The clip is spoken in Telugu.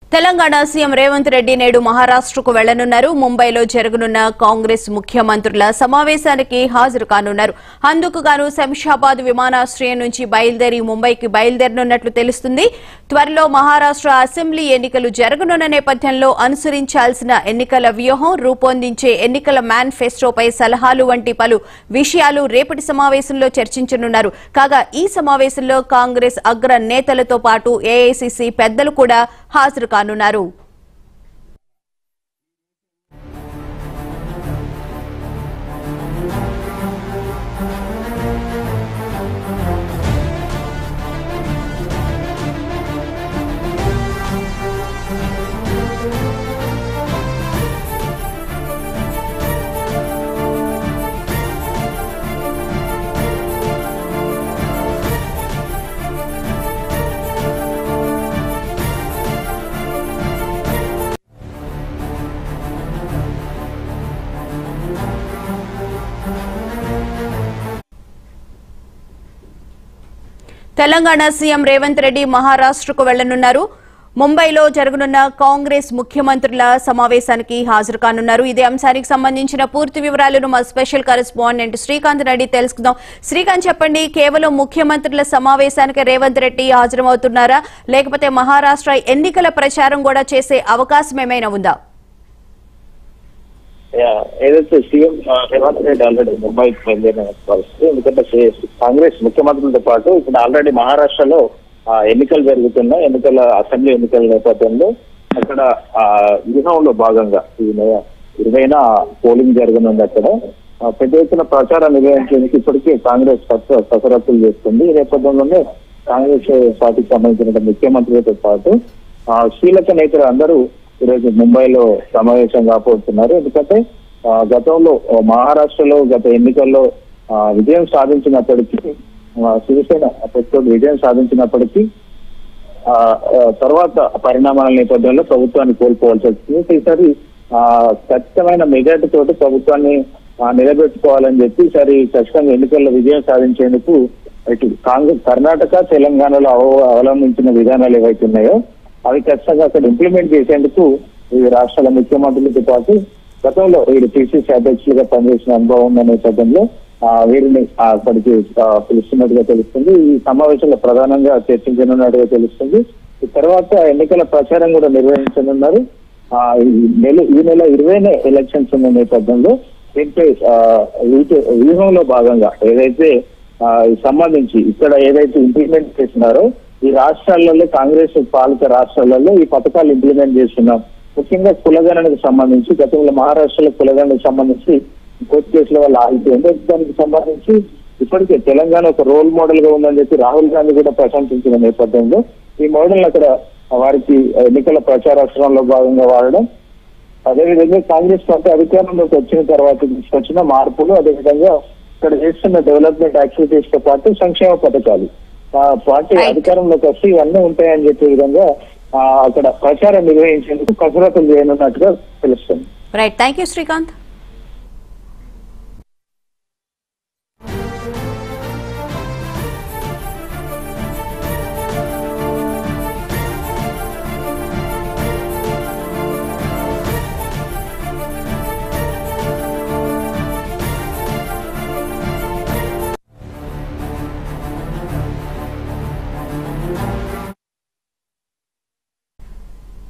తెలంగాణ సీఎం రేవంత్ రెడ్డి నేడు మహారాష్ట్రకు వెళ్లనున్నారు ముంబైలో జరగనున్న కాంగ్రెస్ ముఖ్యమంత్రుల సమావేశానికి హాజరు కానున్నారు అందుకు గాను శంషాబాద్ విమానాశ్రయం నుంచి బయలుదేరి ముంబైకి బయలుదేరనున్నట్లు తెలుస్తుంది త్వరలో మహారాష్ట్ర అసెంబ్లీ ఎన్నికలు జరగనున్న నేపథ్యంలో అనుసరించాల్సిన ఎన్నికల వ్యూహం రూపొందించే ఎన్నికల మేనిఫెస్టోపై సలహాలు వంటి పలు విషయాలు రేపటి సమావేశంలో చర్చించనున్నారు కాగా ఈ సమావేశంలో కాంగ్రెస్ అగ్ర నేతలతో పాటు ఏఐసిసి పెద్దలు కూడా హాజరు కానున్నారు తెలంగాణ సీఎం రేవంత్ రెడ్డి మహారాష్ట్రకు వెళ్లనున్నారు ముంబైలో జరగనున్న కాంగ్రెస్ ముఖ్యమంత్రుల సమావేశానికి హాజరు కానున్నారు ఇదే అంశానికి సంబంధించిన పూర్తి వివరాలను మా స్పెషల్ కరెస్పాండెంట్ శ్రీకాంత్ రెడ్డి తెలుసుకుందాం శ్రీకాంత్ చెప్పండి కేవలం ముఖ్యమంత్రుల సమావేశానికి రేవంత్ రెడ్డి హాజరవుతున్నారా లేకపోతే మహారాష్ట్ర ఎన్నికల ప్రచారం కూడా చేసే అవకాశం ఏమైనా ఉందా యా, ఏదైతే సీఎం ఆ, రేవంత్ రెడ్డి ఆల్రెడీ ముంబైకి బయలుదేరిన పరిస్థితి ఎందుకంటే సే- కాంగ్రెస్ ముఖ్యమంత్రులతో పాటు ఇప్పుడు ఆల్రెడీ మహారాష్ట్రలో ఆ, ఎన్నికలు జరుగుతున్నాయి ఎన్నికల అసెంబ్లీ ఎన్నికల నేపథ్యంలో అక్కడ ఆ, వ్యూహంలో భాగంగా ఈ నెల ఇరవైన పోలింగ్ జరగనుంది అక్కడ ఆ, పెద్ద ఎత్తున ప్రచారం నిర్వహించేందుకు ఇప్పటికే కాంగ్రెస్ కస- కసరత్తులు చేస్తుంది ఈ నేపథ్యంలోనే కాంగ్రెస్ పార్టీకి సంబంధించిన ముఖ్యమంత్రులతో పాటు ఆ, కీలక నేతలు అందరూ ఈరోజు ముంబైలో సమావేశం కాబోతున్నారు ఎందుకంటే ఆ, గతంలో ఆ, మహారాష్ట్రలో గత ఎన్నికల్లో ఆ, విజయం సాధించినప్పటికీ ఆ, శివసేన ప్రస్తుతం విజయం సాధించినప్పటికీ ఆ, ఆ, తర్వాత పరిణామాల నేపథ్యంలో ప్రభుత్వాన్ని కోల్పోవాల్సి వచ్చింది ఈసారి ఆ, ఖచ్చితమైన మెజార్టీ తోటి ప్రభుత్వాన్ని ఆ, నిలబెట్టుకోవాలని చెప్పి ఈసారి ఖచ్చితంగా ఎన్నికల్లో విజయం సాధించేందుకు ఇటు కాంగ్రెస్ కర్ణాటక తెలంగాణలో అవ- అవలంబించిన విధానాలు ఏవైతే ఉన్నాయో అవి ఖచ్చితంగా అక్కడ ఇంప్లిమెంట్ చేసేందుకు ఈ రాష్ట్రాల ముఖ్యమంత్రులతో పాటు గతంలో వీరు పిసిసి అధ్యక్షులుగా పనిచేసిన అనుభవం ఉన్న నేపథ్యంలో ఆ, వీరిని ఆ, అక్కడికి ఆ, పిలుస్తున్నట్టుగా తెలుస్తుంది ఈ సమావేశంలో ప్రధానంగా చర్చించనున్నట్టుగా తెలుస్తుంది ఈ తర్వాత ఎన్నికల ప్రచారం కూడా నిర్వహించనున్నారు ఆ, ఈ నెల ఈ నెల ఇరవైనే ఎలక్షన్స్ ఉన్న నేపథ్యంలో దీనిపై ఆ, వీటి వ్యూహంలో భాగంగా ఏదైతే ఆ, ఈ సంబంధించి ఇక్కడ ఏదైతే ఇంప్లిమెంట్ చేస్తున్నారో ఈ రాష్ట్రాలలో కాంగ్రెస్ పాలిత రాష్ట్రాలలో ఈ పథకాలు ఇంప్లిమెంట్ చేస్తున్నాం ముఖ్యంగా కులగణనకు సంబంధించి గతంలో మహారాష్ట్రలో కులగణనకు సంబంధించి కోర్టు కేసుల వల్ల ఆగిపోయింది దానికి సంబంధించి ఇప్పటికే తెలంగాణ ఒక రోల్ మోడల్ గా ఉందని చెప్పి రాహుల్ గాంధీ కూడా ప్రశంసించిన నేపథ్యంలో ఈ మోడల్ అక్కడ వారికి ఎన్నికల ప్రచారాస్త్రంలో భాగంగా వాడడం అదేవిధంగా కాంగ్రెస్ పార్టీ అధికారంలోకి వచ్చిన తర్వాత తీసుకొచ్చిన మార్పులు అదేవిధంగా ఇక్కడ చేస్తున్న డెవలప్మెంట్ యాక్టివిటీస్ తో పాటు సంక్షేమ పథకాలు ఆ పార్టీ Right. అధికారంలోకి వస్తే ఇవన్నీ ఉంటాయని చెప్పే విధంగా ఆ, అక్కడ ప్రచారం నిర్వహించేందుకు కసరత్తులు చేయనున్నట్టుగా తెలుస్తుంది రైట్ థ్యాంక్ యూ శ్రీకాంత్